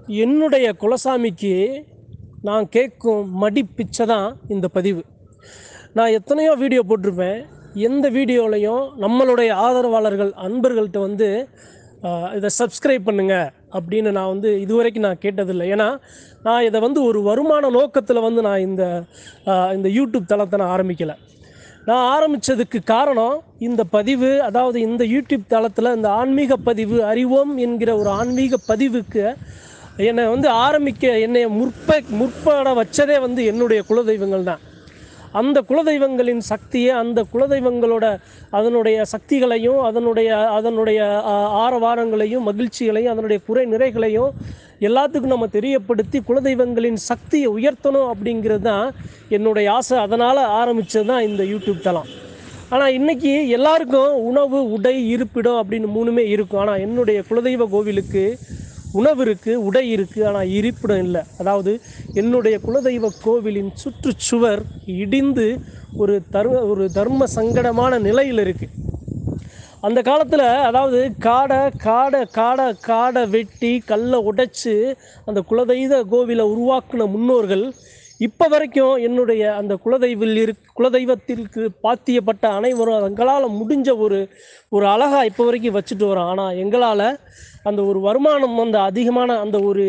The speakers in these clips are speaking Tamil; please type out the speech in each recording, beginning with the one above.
என்னுடைய குலசாமிக்கு நான் கேட்கும் மடி பிச்சை தான் இந்த பதிவு நான் எத்தனையோ வீடியோ போட்டிருப்பேன் எந்த வீடியோலையும் நம்மளுடைய ஆதரவாளர்கள் அன்பர்கள்ட்ட வந்து ஆஹ், இதை சப்ஸ்கிரைப் பண்ணுங்க அப்படின்னு நான் வந்து இதுவரைக்கும் நான் கேட்டதில்லை ஏன்னா நான் இதை வந்து ஒரு வருமான நோக்கத்தில் வந்து நான் இந்த ஆஹ், இந்த யூடியூப் தளத்தை நான் ஆரம்பிக்கலை நான் ஆரம்பித்ததுக்கு காரணம் இந்த பதிவு அதாவது இந்த யூடியூப் தளத்தில் இந்த ஆன்மீக பதிவு அறிவோம் என்கிற ஒரு ஆன்மீக பதிவுக்கு என்னை வந்து ஆரம்பிக்க என்னை முற்ப முற்பட வச்சதே வந்து என்னுடைய குலதெய்வங்கள் தான் அந்த குலதெய்வங்களின் சக்தியை அந்த குலதெய்வங்களோட அதனுடைய சக்திகளையும் அதனுடைய அதனுடைய ஆ, ஆரவாரங்களையும் மகிழ்ச்சிகளையும் அதனுடைய குறை நிறைகளையும் எல்லாத்துக்கும் நம்ம தெரியப்படுத்தி குலதெய்வங்களின் சக்தியை உயர்த்தணும் அப்படிங்கிறது தான் என்னுடைய ஆசை அதனால் ஆரம்பித்தது தான் இந்த யூடியூப் தளம் ஆனால் இன்றைக்கி எல்லாருக்கும் உணவு உடை இருப்பிடம் அப்படின்னு மூணுமே இருக்கும் ஆனால் என்னுடைய குலதெய்வ கோவிலுக்கு உணவு இருக்குது உடை இருக்குது ஆனால் இருப்பிடம் இல்லை அதாவது என்னுடைய குலதெய்வ கோவிலின் சுற்றுச்சுவர் இடிந்து ஒரு தர்ம ஒரு தர்ம சங்கடமான நிலையில் இருக்குது அந்த காலத்தில் அதாவது காடை காடை காடை காடை வெட்டி கல்லை உடைச்சு அந்த குலதெய்வ கோவிலை உருவாக்குன முன்னோர்கள் இப்போ வரைக்கும் என்னுடைய அந்த குலதெய்வில் இரு குலதெய்வத்திற்கு பாத்தியப்பட்ட அனைவரும் எங்களால் முடிஞ்ச ஒரு ஒரு அழகா இப்போ வரைக்கும் வச்சுட்டு வரோம் ஆனால் எங்களால் அந்த ஒரு வருமானம் அந்த அதிகமான அந்த ஒரு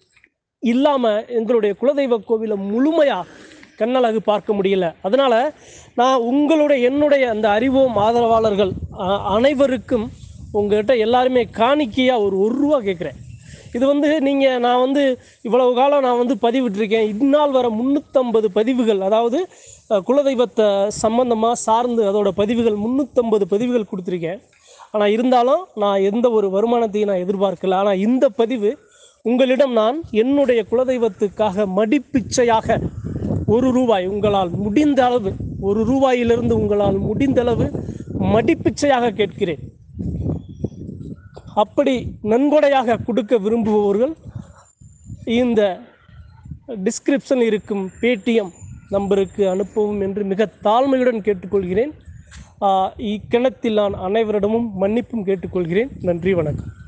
இல்லாமல் எங்களுடைய குலதெய்வ கோவிலை முழுமையாக கண்ணழகு பார்க்க முடியல அதனால் நான் உங்களுடைய என்னுடைய அந்த அறிவோம் ஆதரவாளர்கள் அ- அனைவருக்கும் உங்கள்கிட்ட எல்லாருமே காணிக்கையாக ஒரு ஒரு ரூபா கேட்குறேன் இது வந்து நீங்கள் நான் வந்து இவ்வளவு காலம் நான் வந்து பதிவிட்டிருக்கேன் இந்நாள் வர முந்நூற்றம்பது பதிவுகள் அதாவது அஹ், குலதெய்வத்தை சம்பந்தமாக சார்ந்து அதோட பதிவுகள் முந்நூற்றம்பது பதிவுகள் கொடுத்துருக்கேன் ஆனால் இருந்தாலும் நான் எந்த ஒரு வருமானத்தையும் நான் எதிர்பார்க்கல ஆனால் இந்த பதிவு உங்களிடம் நான் என்னுடைய குலதெய்வத்துக்காக மடிப்பிச்சையாக ஒரு ரூபாய் உங்களால் முடிந்த அளவு ஒரு ரூபாயிலிருந்து உங்களால் முடிந்த அளவு மடிப்பிச்சையாக கேட்கிறேன் அப்படி நன்கொடையாக கொடுக்க விரும்புபவர்கள் இந்த டிஸ்கிரிப்ஷனில் இருக்கும் பேடிஎம் நம்பருக்கு அனுப்பவும் என்று மிக தாழ்மையுடன் கேட்டுக்கொள்கிறேன் ஆஹ் இக்கிணத்தில் நான் அனைவரிடமும் மன்னிப்பும் கேட்டுக்கொள்கிறேன் நன்றி வணக்கம்